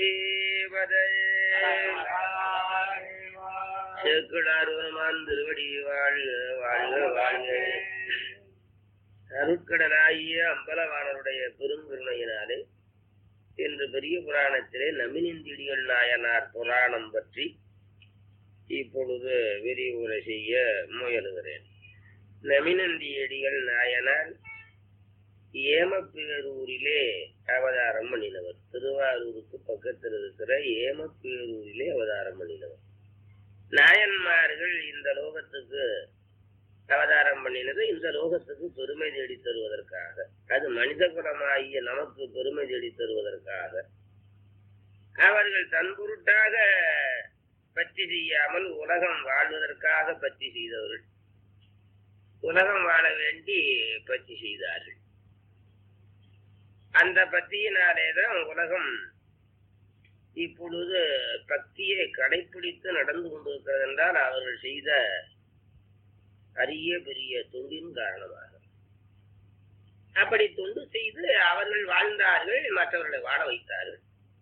பார்வதீபதே சேக்கிடாருவருமான் திருவடி வாழ்க வாழ்க வாழ்க அருட்கடலாகிய அம்பலவாணருடைய பெருங்கருணையினாலே இன்று பெரிய புராணத்திலே நமினிந்திடிகள் நாயனார் புராணம் பற்றி இப்பொழுது விரிவுரை செய்ய முயலுகிறேன் நமினந்தியடிகள் நாயனார் ஏமப்பேரூரிலே அவதாரம் பண்ணினவர் திருவாரூருக்கு பக்கத்தில் இருக்கிற ஏமப்பேரூரிலே அவதாரம் பண்ணினவர் நாயன்மார்கள் இந்த லோகத்துக்கு அவதாரம் பண்ணினது இந்த லோகத்துக்கு பெருமை தேடி தருவதற்காக அது மனித குலமாகிய நமக்கு பெருமை தேடி தருவதற்காக அவர்கள் தன் பொருட்டாக பற்றி செய்யாமல் உலகம் வாழ்வதற்காக பற்றி செய்தவர்கள் உலகம் வாழ வேண்டி பற்றி செய்தார்கள் அந்த பக்தியினாலேதான் உலகம் இப்பொழுது பக்தியை கடைபிடித்து நடந்து கொண்டிருக்கிறது என்றால் அவர்கள் செய்த அரிய பெரிய தொண்டின் காரணமாக அப்படி தொண்டு செய்து அவர்கள் வாழ்ந்தார்கள் மற்றவர்களை வாழ வைத்தார்கள்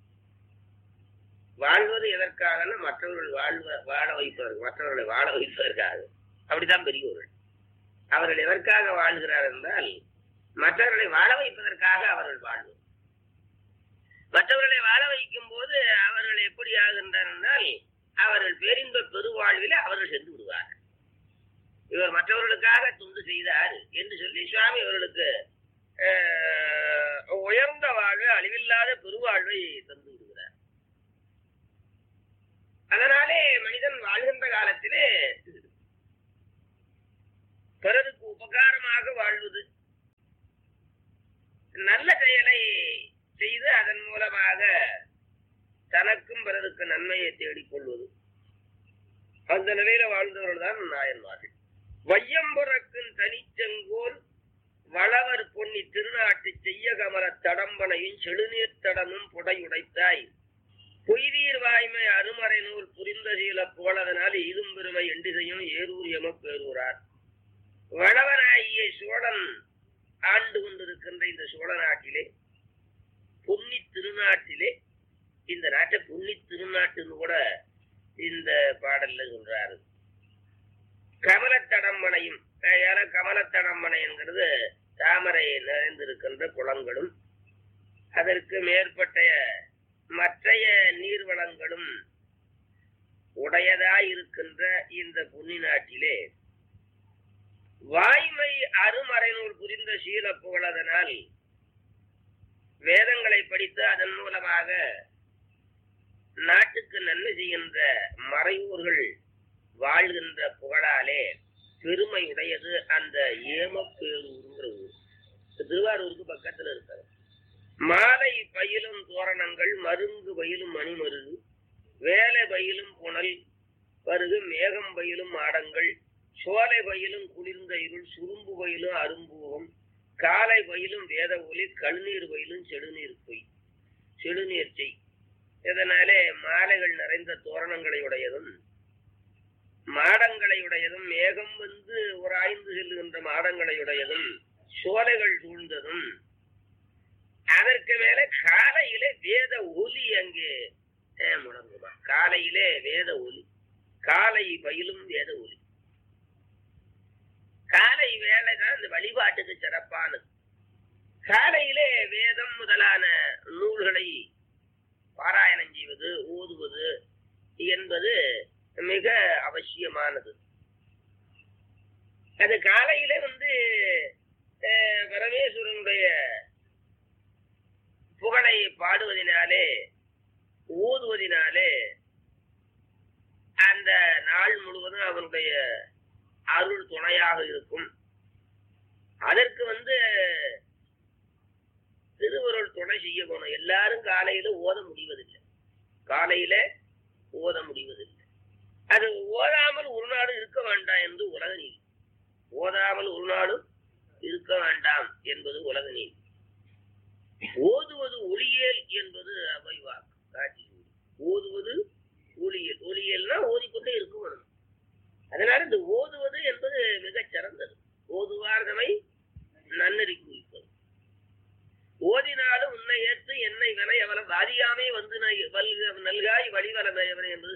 வாழ்வது எதற்காக மற்றவர்கள் வாழ்வ வாழ வைப்பதற்கு மற்றவர்களை வாழ வைப்பதற்காக அப்படித்தான் பெரியவர்கள் அவர்கள் எதற்காக வாழ்கிறார் என்றால் மற்றவர்களை வாழ வைப்பதற்காக அவர்கள் வாழ்வு மற்றவர்களை வாழ வைக்கும் போது அவர்கள் எப்படி ஆகின்றனர் என்றால் அவர்கள் பேரின்ப பெருவாழ்வில் அவர்கள் சென்று விடுவார்கள் இவர் மற்றவர்களுக்காக துண்டு செய்தார் என்று சொல்லி சுவாமி அவர்களுக்கு உயர்ந்த வாழ்வு அழிவில்லாத பெருவாழ்வை தந்து விடுகிறார் அதனாலே மனிதன் வாழ்கின்ற காலத்திலே பிறருக்கு உபகாரமாக வாழ்வது நல்ல செயலை செய்து அதன் மூலமாக தனக்கும் பிறருக்கு நன்மையை தேடிக்கொள்வது அந்த நிலையில வாழ்ந்தவர்கள் தான் நாயன்மார்கள் வையம்புறக்கும் தனிச்செங்கோல் வளவர் பொன்னி திருநாட்டு செய்ய கமல தடம்பனையும் செழுநீர் தடமும் புடையுடைத்தாய் பொய்தீர் வாய்மை அருமறை நூல் புரிந்த சீல புகழதனால் ஈதும் பெருமை எண்டிசையும் ஏரூர் எம பேரூரார் வளவனாகிய சோழன் ஆண்டு கொண்டிருக்கின்ற இந்த சோழ நாட்டிலே பொன்னி திருநாட்டிலே இந்த நாட்டை பொன்னி திருநாட்டுன்னு கூட இந்த பாடல்ல சொல்றாரு கமலத்தடம்பனையும் ஏன்னா கமலத்தடம்பனை என்கிறது தாமரை நிறைந்திருக்கின்ற குளங்களும் அதற்கு மேற்பட்ட மற்றைய நீர்வளங்களும் உடையதாய் இருக்கின்ற இந்த புன்னி நாட்டிலே வாய்மை அருமறைநூல் புரிந்த சீல புகழதனால் வேதங்களை படித்து அதன் மூலமாக நாட்டுக்கு நன்மை செய்கின்ற மறையூர்கள் வாழ்கின்ற புகழாலே பெருமை உடையது அந்த ஏமப்பேரூருங்கிற ஊர் திருவாரூருக்கு பக்கத்துல இருக்காரு மாலை பயிலும் தோரணங்கள் மருங்கு பயிலும் மணிமருகு வேலை பயிலும் புனல் பருகு மேகம் பயிலும் மாடங்கள் சோலை பயிலும் குளிர்ந்த இருள் சுரும்பு பயிலும் அரும்பூகம் காலை பயிலும் வேத ஒலி கழுநீர் பயிலும் செடுநீர் பொய் செடுநீர் செய் இதனாலே மாலைகள் நிறைந்த தோரணங்களை உடையதும் மாடங்களை உடையதும் மேகம் வந்து ஒரு ஆய்ந்து செல்லுகின்ற மாடங்களை உடையதும் சோலைகள் சூழ்ந்ததும் அதற்கு மேல காலையிலே வேத ஒலி அங்கே முடங்குமா காலையிலே வேத ஒலி காலை பயிலும் வேத ஒலி காலை வேலை தான் இந்த வழிபாட்டுக்கு சிறப்பானது காலையிலே வேதம் முதலான நூல்களை பாராயணம் செய்வது ஓதுவது என்பது மிக அவசியமானது அது காலையில வந்து பரமேஸ்வரனுடைய புகழை பாடுவதனாலே ஊதுவதினாலே அந்த நாள் முழுவதும் அவனுடைய அருள் துணையாக இருக்கும் அதற்கு வந்து திருவருள் துணை செய்ய போனோம் எல்லாரும் காலையில ஓத முடிவதில்லை காலையில ஓத முடிவதில்லை அது ஓதாமல் ஒரு நாடு இருக்க வேண்டாம் என்று உலக நீதி ஓதாமல் ஒரு நாடு இருக்க வேண்டாம் என்பது உலக நீதி ஓதுவது ஒளியல் என்பது அவைவாக்கு காட்சி ஓதுவது ஒளியல் ஒளியல்னா ஓதிக்கொண்டே இருக்க வேணும் அதனால இந்த ஓதுவது என்பது மிகச் சிறந்தது ஓதுவார்தமை நன்னறி குறிப்பது ஓதினாலும் உன்னை ஏற்று என்னை வினை அவள வாதியாமே வந்து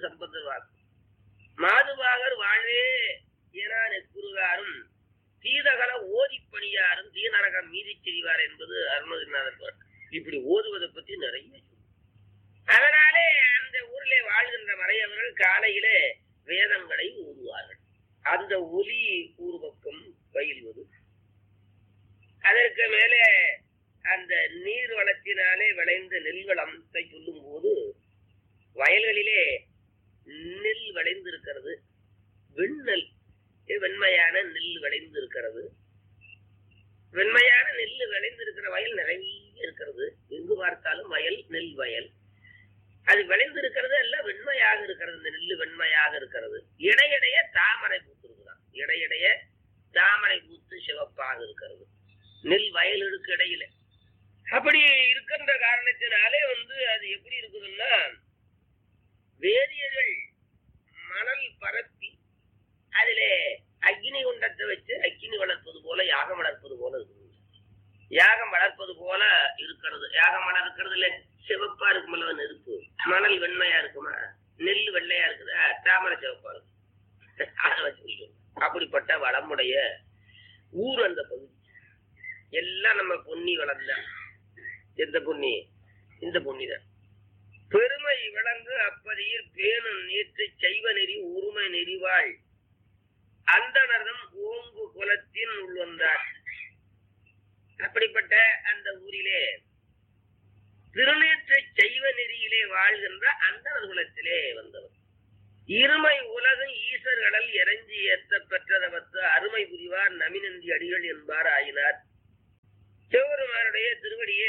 சம்பந்தர் வாக்கு மாதுபாகர் வாழ்வே ஏனா நெக்குருகாரும் தீதகல ஓதி பணியாரும் தீநரகம் மீதி செய்வார் என்பது அருணகிரிநாதர் பாட்டு இப்படி ஓதுவதை பத்தி நிறைய சொல்லு. அதனாலே அந்த ஊரிலே வாழ்கின்ற மறையவர்கள் காலையிலே வேதங்களை ஓதுவார்கள் அந்த ஒலி ஊர் பக்கம் பயில்வது அதற்கு மேலே அந்த நீர் வளத்தினாலே விளைந்த நெல் வளத்தை சொல்லும் போது வயல்களிலே நெல் விளைந்திருக்கிறது வெண்ணெல் வெண்மையான நெல் விளைந்திருக்கிறது வெண்மையான நெல் விளைந்திருக்கிற வயல் நிறைய இருக்கிறது எங்கு பார்த்தாலும் வயல் நெல் வயல் அது விளைந்திருக்கிறது எல்லாம் வெண்மையாக இருக்கிறது இந்த நெல் வெண்மையாக இருக்கிறது இடையிடைய தாமரை பூத்திருக்கிறான் இடையிடைய தாமரை பூத்து சிவப்பாக இருக்கிறது நெல் வயலுக்கு இடையில அப்படி இருக்கின்ற காரணத்தினாலே வந்து அது எப்படி இருக்குதுன்னா வேதியர்கள் மணல் பரப்பி அதிலே அக்னி குண்டத்தை வச்சு அக்னி வளர்ப்பது போல யாகம் வளர்ப்பது போல இருக்குது யாகம் வளர்ப்பது போல இருக்கிறது யாகம் வளர்க்கிறதுல சிவப்பா இருக்குமல்ல நெருப்பு மணல் வெண்மையா இருக்குமா நெல் வெள்ளையா இருக்குதா தாமரை சிவப்பா இருக்கு அதை வச்சு குடிக்கணும். அப்படிப்பட்ட வளமுடைய ஊர் அந்த பகுதி எல்லாம் நம்ம பொன்னி வளர்ந்த எந்த பொன்னி இந்த பொன்னி தான் பெருமை விளங்கு அப்பதியில் பேணும் நீற்று செய்வ நெறி உரிமை நெறிவாள் அந்தனர்தம் ஓங்கு குலத்தின் உள்வந்தார் அப்படிப்பட்ட அந்த ஊரிலே திருநீற்று செய்வ நெறியிலே வாழ்கின்ற அந்தனர் குலத்திலே வந்தவர் இருமை உலகம் ஈசர்களால் இறஞ்சி ஏத்த பெற்றதவத்து அருமை புரிவார் நமினந்தி அடிகள் என்பார் ஆயினார் சிவபெருமானுடைய திருவடியே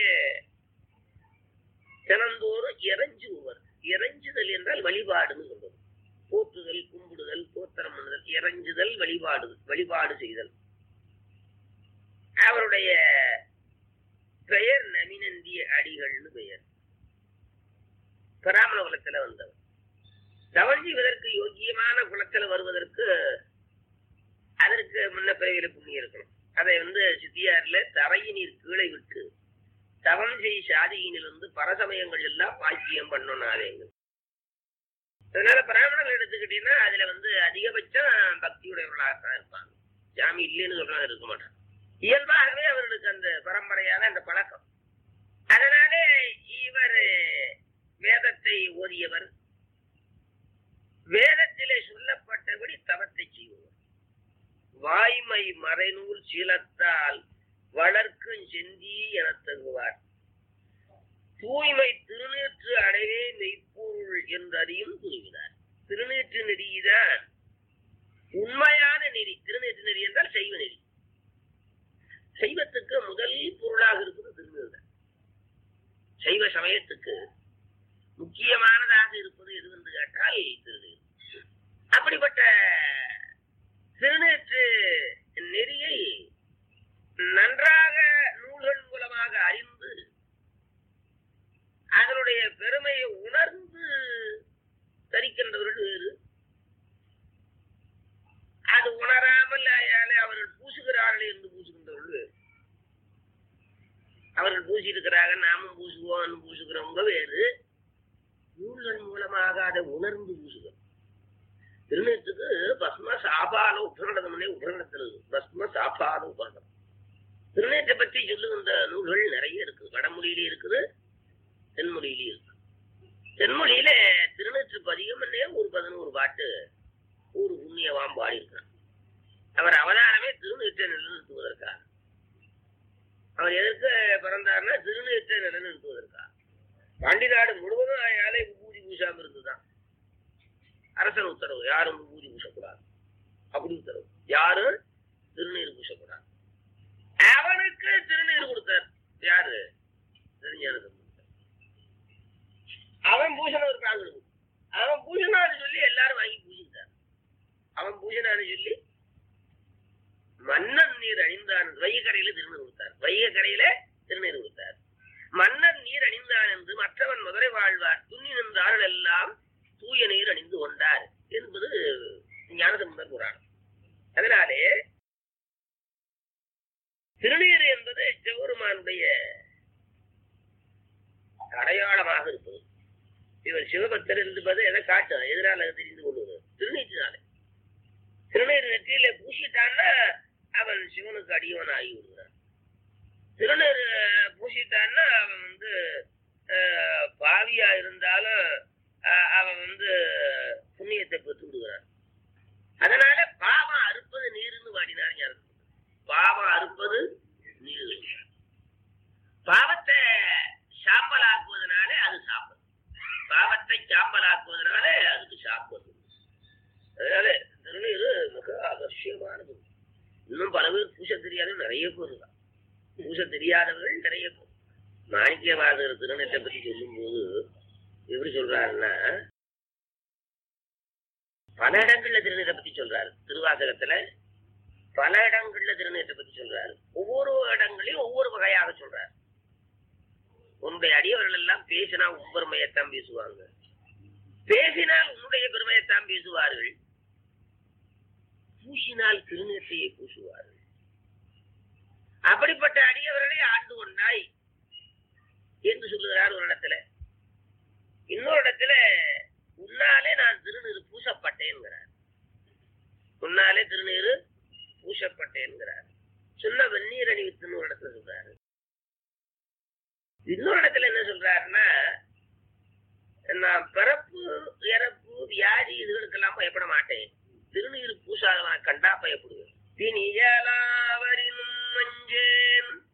தினந்தோறும் இறைஞ்சுவர் இறைஞ்சுதல் என்றால் வழிபாடுன்னு சொல்றது போற்றுதல் கும்பிடுதல் தோத்திரம் பண்ணுதல் இறைஞ்சுதல் வழிபாடு வழிபாடு செய்தல் அவருடைய பெயர் நமினந்தி அடிகள்னு பெயர் பிராமண குலத்துல வந்தவர் தவம் செய்வதற்கு யோக்கியமான குலத்துல வருவதற்கு அதற்கு முன்ன பிறவியில புண்ணியம் இருக்கணும் அதை வந்து சித்தியார்ல தரையினீர் கீழே விட்டு தவம் செய் சாதியினில் வந்து பரசமயங்கள் எல்லாம் பாக்கியம் பண்ணணும் அதனால பிராமணர்கள் எடுத்துக்கிட்டீங்கன்னா அதுல வந்து அதிகபட்சம் பக்தியுடையவர்களாக தான் இருப்பாங்க சாமி இல்லைன்னு சொல்றாங்க இருக்க மாட்டாங்க இயல்பாகவே அவர்களுக்கு அந்த பரம்பரையான அந்த பழக்கம் அதனாலே இவர் வேதத்தை ஓதியவர் வேதத்திலே சொல்லப்பட்டபடி தவத்தை செய்பவர் வாய்மை மறைநூல் சீலத்தால் வளர்க்கும் செந்தி என தகுவார் தூய்மை திருநீற்று அடைவே மெய்ப்பொருள் என்றறியும் துணிவினார் திருநீற்று நெறிதான் உண்மையான நெறி திருநீற்று நெறி என்றால் செய்வ நெறி சைவத்துக்கு முதல் பொருளாக இருக்குது திருநீர் தான். சைவ சமயத்துக்கு முக்கியமானதாக இருப்பது எது என்று கேட்டால் திருநீர் அப்படிப்பட்ட திருநீற்று நெறியை நன்றாக நூல்கள் மூலமாக அறிந்து அதனுடைய பெருமையை உணர்ந்து தரிக்கின்றவர்கள் வேறு அது உணராமல் அயாலே அவர்கள் பூசுகிறார்கள் என்று பூசுகின்றவர்கள் வேறு அவர்கள் பூசியிருக்கிறாங்க நாமும் பூசுவோம் பூசுகிறவங்க வேறு நூல்கள் மூலமாக அதை உணர்ந்து பூசுகிறோம் திருநீற்றுக்கு பஸ்ம சாபால உபகரணமே உபகரணத்தில் பஸ்ம சாபால உபகரணம் திருநீற்றை பற்றி சொல்லுகின்ற நூல்கள் நிறைய இருக்கு வடமொழியிலே இருக்குது தென்மொழியிலே இருக்கு தென்மொழியில திருநீற்று பதிகம்னே ஒரு பதினோரு பாட்டு ஒரு புண்ணியவாம் பாடியிருக்கிறான் அவர் அவதாரமே திருநீற்றை நிலைநிறுத்துவதற்காக அவர் எதற்கு பிறந்தார்னா திருநீற்றை நிலைநிறுத்துவதற்காக பாண்டி நாடு முழுவதும் ஆயாலே பூஜை பூசாம இருந்துதான் அரசன் உத்தரவு யாரும் பூஜை பூசக்கூடாது அப்படி உத்தரவு யாரும் திருநீர் பூசக்கூடாது அவனுக்கு திருநீர் கொடுத்தார் யாரு திருஞான சம்பந்தர். அவன் பூசணம் இருக்காங்க அவன் பூசணான்னு சொல்லி எல்லாரும் வாங்கி பூஜித்தார் அவன் பூசணான்னு சொல்லி மன்னன் நீர் அணிந்தான் வைகரையில திருநீர் கொடுத்தார் வைகரையில திருநீர் கொடுத்தார் மன்னன் நீர் அணிந்தான் என்று மற்றவன் மதுரை வாழ்வார் துண்ணி நின்றார்கள் எல்லாம் தூய நீர் அணிந்து கொண்டார் என்பது ஞானசம்பந்தர் புராணம் அதனாலே திருநீர் என்பது சிவபெருமானுடைய அடையாளமாக இருப்பது இவர் சிவபக்தர் என்பது எதை காட்டும் எதனால அது தெரிந்து கொள்வது திருநீற்றினாலே திருநீர் நெற்றியில பூசிட்டான்னா அவன் சிவனுக்கு அடியவன் ஆகி விடுகிறான் திருநீர் அஹ், பூசிட்டான்னா அவன் வந்து அஹ், பாவியா இருந்தாலும் அஹ், அவன் வந்து புண்ணியத்தை பெற்று விடுகிறான் அதனால பாவம் அறுப்பது நீர்னு வாடினார் ஞானசம்பந்தர். பாவம் அறுப்பது நீர் பாவத்தை சாம்பலாக்குவதனால அது சாப்பிடும் பாவத்தை சாம்பலாக்குவதனால அதுக்கு சாப்பிடும் அதனால திருநீர் மிக அவசியமானது இன்னும் பல பேர் பூச தெரியாத நிறைய பேர் இருக்கான் பூச தெரியாதவர்கள் நிறைய பேர் மாணிக்கவாதர் திருநீட்டை பத்தி சொல்லும்போது எப்படி சொல்றாருன்னா பல இடங்கள்ல திருநீரை பத்தி சொல்றாரு திருவாசகத்துல பல இடங்கள்ல திருநீரை பத்தி சொல்றாரு ஒவ்வொரு இடங்களையும் ஒவ்வொரு வகையாக சொல்றாரு உன்னுடைய அடியவர்கள் எல்லாம் பேசினா உன் பெருமையைத்தான் பேசுவாங்க பேசினால் உன்னுடைய பெருமையைத்தான் பேசுவார்கள் பூசினால் திருநீட்டையை பூசுவார்கள் அப்படிப்பட்ட அடியவர்களை ஆண்டு கொண்டாய் என்று சொல்லுகிறார் ஒரு இடத்துல இன்னொரு இடத்துல உன்னாலே நான் திருநீர் பூசப்பட்டேன்கிறார் உன்னாலே திருநீர் பூசப்பட்டேன்கிறார் சொன்ன வெந்நீர் அணிவித்துன்னு ஒரு இடத்துல சொல்றாரு இன்னொரு இடத்துல என்ன சொல்றாருன்னா நான் பிறப்பு இறப்பு வியாதி இதுகளுக்கெல்லாம் பயப்பட மாட்டேன் திருநீர் பூசாதவனை கண்டா பயப்படுவேன் பிணியலாவரினும் மஞ்சேன்